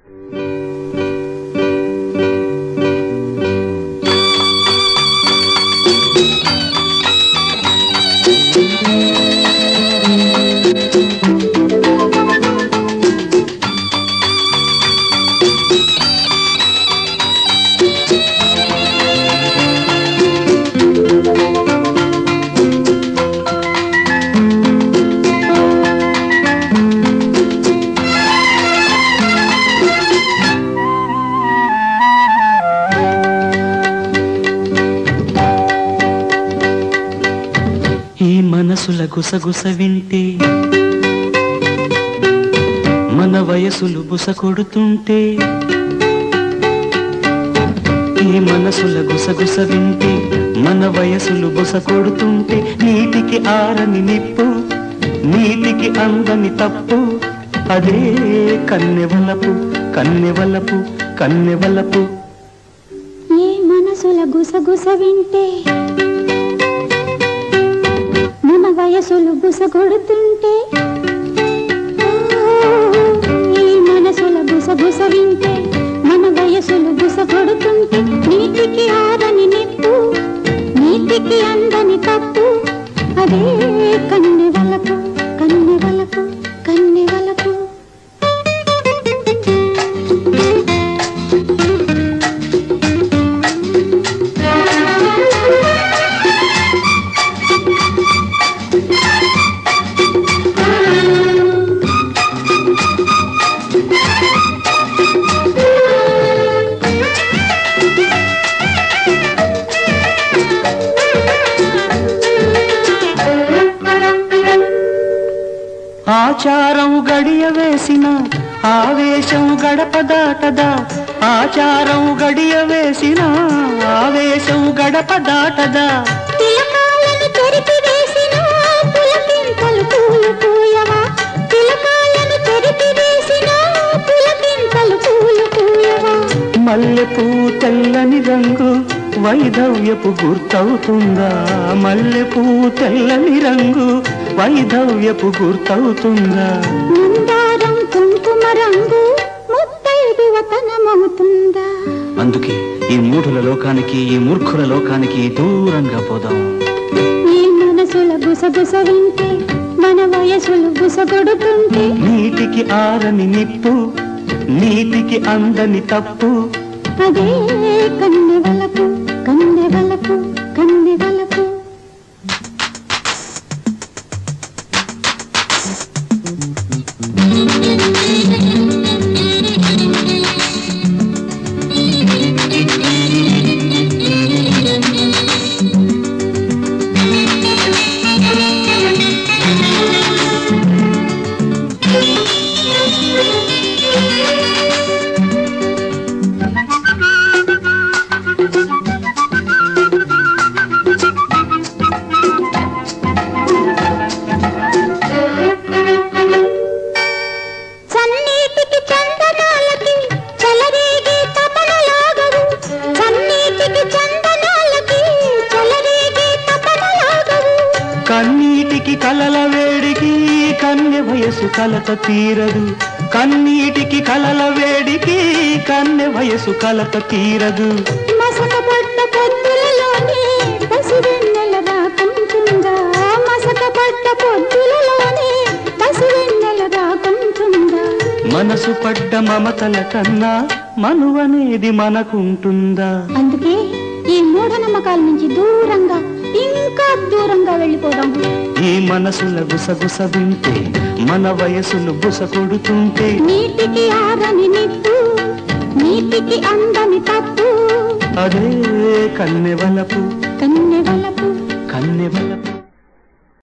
ఈ మనసుల గుసగుస వింటే మన వయసులు బుస కొడుతుంటే ఈ మనసుల గుసగుస వింటే మన వయసులు బుస కొడుతుంటే నీటికి ఆరని నిప్పు నీటికి అందని తప్పు అదే కన్నెవలపు కన్నెవలపు కన్నెవలపు ఏ మనసుల గుసగుస వింటే మన వయసులు గుసగొడుతుంటే ఈ మనసుల గుసగుస వింటే మన వయసులు గుసగొడుతుంటే నీటికి ఆరని నిప్పు నీటికి అందని తప్పు అదే కన్నె వలపు కన్నె వలపు కన్నె వలపు ఆచారం గడియ వేసిన ఆవేశం గడప దాటదా ఆచారం గడియ వేసిన ఆవేశం గడప దాటదా తిలకాలను చెరిపి వేసిన పులకింతలు పూలు పూయవా తిలకాలను చెరిపి వేసిన పులకింతలు పూలు పూయవా మల్లెపూ తెల్లని రంగు వైధవ్యపు గుర్తవుతుందా మల్లెపూ తెల్లని రంగు వైధవ్యపు గుర్తవుతుందా మందారం కుంకుమ రంగు ముత్తైదు వతనమవుతుందా అందుకే ఈ మూఢుల లోకానికి ఈ మూర్ఖుల లోకానికి దూరంగా పోదాం ఈ మనసుల గుసగుస వింటే మన వయసులు గుసగొడుతుంటే నీటికి ఆరని నిప్పు నీటికి అందని తప్పు అదే కన్నె వలపు కన్నె వలపు కన్నె వలపు చన్నీటికి చందనాలకి చెలరేగే తపనలాగవు చన్నీటికి చందనాలకి చెలరేగే తపనలాగవు కన్నీటికి కలల వేడికి కన్నె వయసు కలత తీరదు కన్నీటికి కలల వేడికి కన్నె వయసు కలత తీరదు మసక పడ్డ పొద్దులలోనే పసివెన్నెల రాకుంటుందా మసక పడ్డ పొద్దులలోనే పసివెన్నెల రాకుంటుందా మనసు పడ్డ మమతల కన్నా మనువనేది మనకుంటుందా అందుకే ఈ మూఢనమ్మకాల నుంచి దూరంగా ఇంకా దూరంగా వెళ్ళిపోదాం ఈ మనసుల గుసగుస వింటే మన వయసులు బుస కొడుతుంటే నీటికి ఆరని నిప్పు నీటికి అందని తప్పు అదే కన్నెవలపు కన్నె వలపు కన్నెవలపు